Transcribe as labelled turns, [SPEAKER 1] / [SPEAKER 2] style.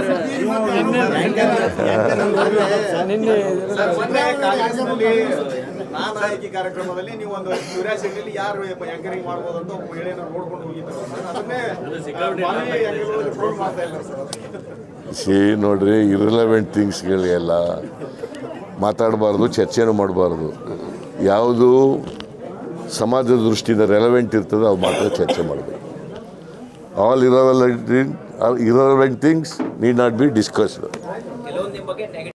[SPEAKER 1] ನಿನ್ನೆ
[SPEAKER 2] ಸರ್, ಮೊನ್ನೆ ಕಾಂಗ್ರೆಸ್ನಲ್ಲಿ ನಾನು ಆಯ್ಕೆ ಕಾರ್ಯಕ್ರಮದಲ್ಲಿ ನೀವು ಒಂದು ಕ್ಯೂರಿಯಾಸಿಟಿಲಿ ಯಾರು ಆಂಕರಿಂಗ್ ಮಾಡ್ಬೋದು ಅಂತ ಒಬ್ಬ ಮಹಿಳೆಯನ್ನು ನೋಡ್ಕೊಂಡು ಹೋಗಿದ್ರು ಸರ್, ಅದನ್ನೇ ಮಾನವೀಯ angle ಪ್ರೂವ್ ಮಾಡ್ತಾ ಇಲ್ಲ ಸರ್
[SPEAKER 3] ಸಿ ನೋಡ್ರಿ ಇರಲೆವೆಂಟ್ ಥಿಂಗ್ಸ್ಗಳಿಗೆಲ್ಲ ಮಾತಾಡಬಾರ್ದು ಚರ್ಚೆನೂ ಮಾಡಬಾರ್ದು ಯಾವುದು ಸಮಾಜದ ದೃಷ್ಟಿಯಿಂದ ರೆಲೆವೆಂಟ್ ಇರ್ತದೆ ಅದು ಮಾತ್ರ ಚರ್ಚೆ ಮಾಡಬೇಕು all irrelevant irrelevant things need not be discussed
[SPEAKER 4] ಕೆಲವೊಂದು ನಿಮ್ಮ ಬಗ್ಗೆ ನೆಗೆಟಿವ್